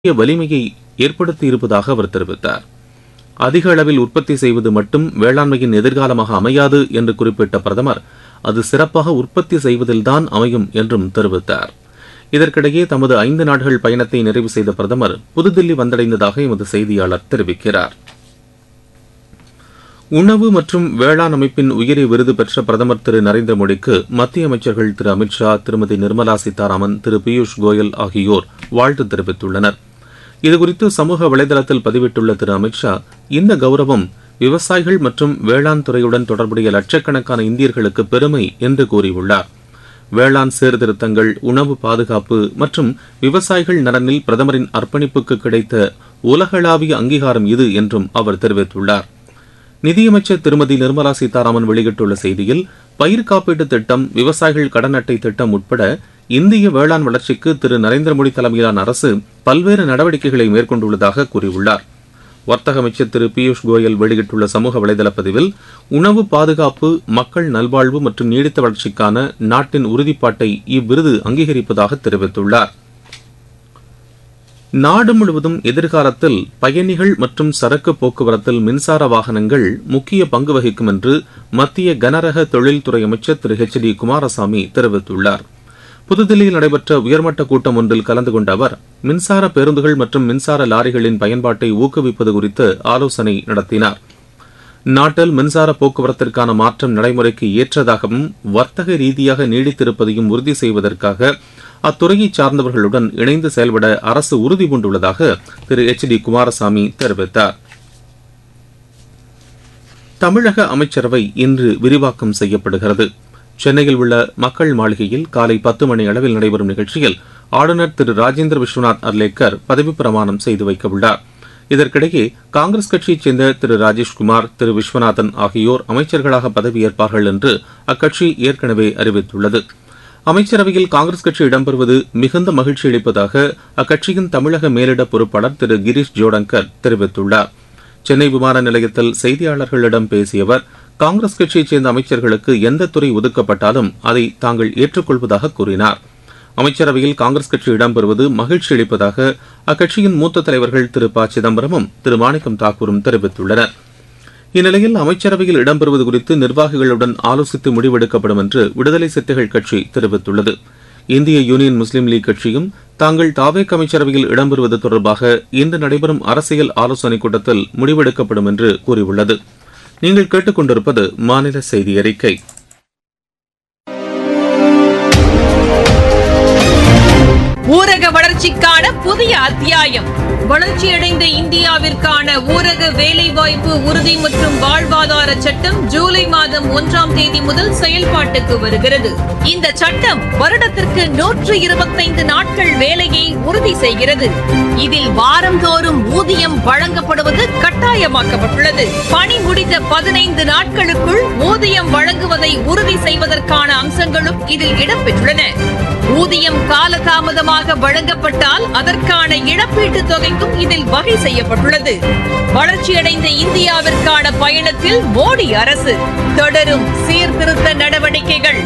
பெரிய வலிமையை ஏற்படுத்தியிருப்பதாக அவர் தெரிவித்தார் அதிக அளவில் உற்பத்தி செய்வது மட்டும் வேளாண்மையின் எதிர்காலமாக அமையாது என்று குறிப்பிட்ட பிரதமர் அது சிறப்பாக உற்பத்தி செய்வதில்தான் அமையும் என்றும் தெரிவித்தார் இதற்கிடையே தமது ஐந்து நாடுகள் பயணத்தை நிறைவு செய்த பிரதமர் புதுதில்லி வந்தடைந்ததாக எமது செய்தியாளர் தெரிவிக்கிறார் உணவு மற்றும் வேளாண் அமைப்பின் உயரிய விருது பெற்ற பிரதமர் திரு நரேந்திர மோடிக்கு மத்திய அமைச்சர்கள் திரு அமித்ஷா திருமதி நிர்மலா சீதாராமன் திரு பியூஷ் கோயல் ஆகியோர் வாழ்த்து தெரிவித்துள்ளனர் இதுகுறித்து சமூக வலைதளத்தில் பதிவிட்டுள்ள திரு அமித்ஷா இந்த கௌரவம் விவசாயிகள் மற்றும் வேளாண் துறையுடன் தொடர்புடைய லட்சக்கணக்கான இந்தியர்களுக்கு பெருமை என்று கூறியுள்ளார் வேளாண் சீர்திருத்தங்கள் உணவு பாதுகாப்பு மற்றும் விவசாயிகள் நலனில் பிரதமரின் அர்ப்பணிப்புக்கு கிடைத்த உலகளாவிய அங்கீகாரம் இது என்றும் அவர் தெரிவித்துள்ளார் நிதியமைச்சர் திருமதி நிர்மலா சீதாராமன் வெளியிட்டுள்ள செய்தியில் பயிர் காப்பீட்டு திட்டம் விவசாயிகள் கடன் அட்டை திட்டம் உட்பட இந்திய வேளாண் வளர்ச்சிக்கு திரு நரேந்திர மோடி தலைமையிலான அரசு பல்வேறு நடவடிக்கைகளை மேற்கொண்டுள்ளதாக கூறியுள்ளார் வர்த்தக அமைச்சர் திரு பியூஷ் கோயல் வெளியிட்டுள்ள சமூக வலைதள பதிவில் உணவு பாதுகாப்பு மக்கள் நல்வாழ்வு மற்றும் நீடித்த வளர்ச்சிக்கான நாட்டின் உறுதிப்பாட்டை இவ்விருது அங்கீகரிப்பதாக தெரிவித்துள்ளார் நாடு முழுவதும் எதிர்காலத்தில் பயணிகள் மற்றும் சரக்கு போக்குவரத்தில் மின்சார வாகனங்கள் முக்கிய பங்கு வகிக்கும் என்று மத்திய கனரக தொழில்துறை அமைச்சர் திரு ஹெச் டி குமாரசாமி தெரிவித்துள்ளார் புதுதில்லியில் நடைபெற்ற உயர்மட்ட கூட்டம் ஒன்றில் கலந்து கொண்ட அவர் மின்சார பேருந்துகள் மற்றும் மின்சார லாரிகளின் பயன்பாட்டை ஊக்குவிப்பது குறித்து ஆலோசனை நடத்தினார் நாட்டில் மின்சார போக்குவரத்திற்கான மாற்றம் நடைமுறைக்கு ஏற்றதாகவும் வர்த்தக ரீதியாக நீடித்திருப்பதையும் உறுதி செய்வதற்காக அத்துறையை சார்ந்தவர்களுடன் இணைந்து செயல்பட அரசு உறுதி பூண்டுள்ளதாக திரு எச் டி குமாரசாமி தெரிவித்தார் தமிழக அமைச்சரவை இன்று விரிவாக்கம் செய்யப்படுகிறது சென்னையில் உள்ள மக்கள் மாளிகையில் காலை பத்து மணி அளவில் நடைபெறும் நிகழ்ச்சியில் ஆளுநர் திரு ராஜேந்திர விஸ்வநாத் அர்லேக்கர் பதவி பிரமாணம் செய்து வைக்க உள்ளார் இதற்கிடையே காங்கிரஸ் கட்சியைச் சேர்ந்த திரு ராஜேஷ்குமார் திரு விஸ்வநாதன் ஆகியோர் அமைச்சர்களாக பதவியேற்பார்கள் என்று அக்கட்சி ஏற்கனவே அறிவித்துள்ளது அமைச்சரவையில் காங்கிரஸ் கட்சி இடம்பெறுவது மிகுந்த மகிழ்ச்சி அளிப்பதாக அக்கட்சியின் தமிழக மேலிட பொறுப்பாளர் திரு கிரீஷ் ஜோடங்கர் தெரிவித்துள்ளார் சென்னை விமான நிலையத்தில் செய்தியாளர்களிடம் பேசிய அவர் காங்கிரஸ் கட்சியைச் சேர்ந்த அமைச்சர்களுக்கு எந்த துறை ஒதுக்கப்பட்டாலும் அதை தாங்கள் ஏற்றுக்கொள்வதாக கூறினார் அமைச்சரவையில் காங்கிரஸ் கட்சி இடம்பெறுவது மகிழ்ச்சி அளிப்பதாக அக்கட்சியின் மூத்த தலைவர்கள் திரு ப சிதம்பரமும் திரு மாணிக்கம் தாக்கூரும் தெரிவித்துள்ளனர் இந்நிலையில் அமைச்சரவையில் இடம்பெறுவது குறித்து நிர்வாகிகளுடன் ஆலோசித்து முடிவெடுக்கப்படும் என்று விடுதலை சிறுத்தைகள் கட்சி தெரிவித்துள்ளது இந்திய யூனியன் முஸ்லீம் லீக் கட்சியும் தாங்கள் தாவேக் அமைச்சரவையில் இடம்பெறுவது தொடர்பாக இன்று நடைபெறும் அரசியல் ஆலோசனைக் கூட்டத்தில் முடிவெடுக்கப்படும் என்று கூறியுள்ளது நீங்கள் கேட்டுக்கொண்டிருப்பது மாநில செய்தி அறிக்கை ஊரக வளர்ச்சிக்கான புதிய அத்தியாயம் வளர்ச்சியடைந்த இந்தியாவிற்கான ஊரக வேலைவாய்ப்பு உறுதி மற்றும் வாழ்வாதார சட்டம் ஜூலை மாதம் ஒன்றாம் தேதி முதல் செயல்பாட்டுக்கு வருகிறது இந்த சட்டம் வருடத்திற்கு நூற்று இருபத்தைந்து நாட்கள் வேலையை உறுதி செய்கிறது இதில் வாரந்தோறும் ஊதியம் வழங்கப்படுவது கட்டாயமாக்கப்பட்டுள்ளது பணி முடிந்த பதினைந்து நாட்களுக்குள் ஊதியம் வழங்குவதை உறுதி செய்வதற்கான அம்சங்களும் இதில் இடம்பெற்றுள்ளன ஊதியம் காலதாமதமாக வழங்கப்பட்டால் அதற்கான இழப்பீட்டுத் தொகைக்கும் இதில் வகை செய்யப்பட்டுள்ளது வளர்ச்சியடைந்த இந்தியாவிற்கான பயணத்தில் மோடி அரசு தொடரும் சீர்திருத்த நடவடிக்கைகள்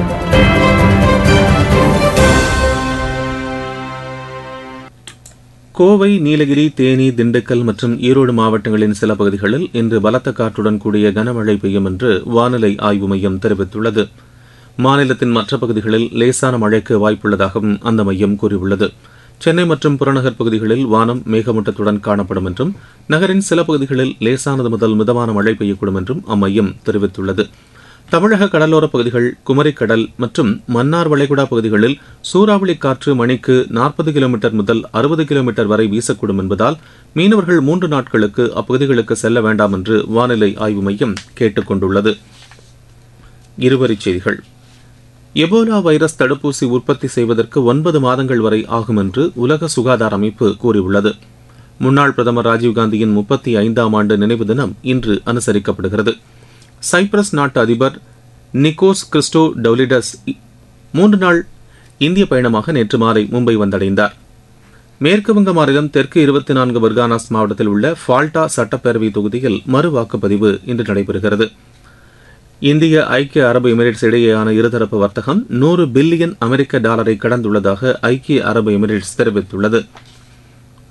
கோவை நீலகிரி தேனி திண்டுக்கல் மற்றும் ஈரோடு மாவட்டங்களின் சில பகுதிகளில் இன்று பலத்த காற்றுடன் கூடிய கனமழை பெய்யும் என்று வானிலை ஆய்வு மையம் தெரிவித்துள்ளது மாநிலத்தின் மற்ற பகுதிகளில் லேசான மழைக்கு வாய்ப்புள்ளதாகவும் அந்த மையம் கூறியுள்ளது சென்னை மற்றும் புறநகர் பகுதிகளில் வானம் மேகமூட்டத்துடன் காணப்படும் என்றும் நகரின் சில பகுதிகளில் லேசானது முதல் மிதமான மழை பெய்யக்கூடும் என்றும் அம்மையம் தெரிவித்துள்ளது தமிழக கடலோரப் பகுதிகள் குமரிக்கடல் மற்றும் மன்னார் வளைகுடா பகுதிகளில் சூறாவளி காற்று மணிக்கு நாற்பது கிலோமீட்டர் முதல் அறுபது கிலோமீட்டர் வரை வீசக்கூடும் என்பதால் மீனவர்கள் மூன்று நாட்களுக்கு அப்பகுதிகளுக்கு செல்ல வேண்டாம் என்று வானிலை ஆய்வு மையம் கேட்டுக் கொண்டுள்ளது இருவரிச் செய்திகள் எபோலா வைரஸ் தடுப்பூசி உற்பத்தி செய்வதற்கு ஒன்பது மாதங்கள் வரை ஆகும் என்று உலக சுகாதார அமைப்பு கூறியுள்ளது முன்னாள் பிரதமர் ராஜீவ்காந்தியின் முப்பத்தி ஐந்தாம் ஆண்டு நினைவு தினம் இன்று அனுசரிக்கப்படுகிறது சைப்ரஸ் நாட்டு அதிபர் நிக்கோஸ் கிறிஸ்டோ டவுலிடஸ் மூன்று நாள் இந்திய பயணமாக நேற்று மாலை மும்பை வந்தடைந்தார் மேற்குவங்க மாநிலம் தெற்கு இருபத்தி நான்கு பர்கானாஸ் மாவட்டத்தில் உள்ள ஃபால்டா சட்டப்பேரவை தொகுதியில் மறு வாக்குப்பதிவு இன்று நடைபெறுகிறது இந்திய ஐக்கிய அரபு எமிரேட்ஸ் இடையேயான இருதரப்பு வர்த்தகம் நூறு பில்லியன் அமெரிக்க டாலரை கடந்துள்ளதாக ஐக்கிய அரபு எமிரேட்ஸ் தெரிவித்துள்ளது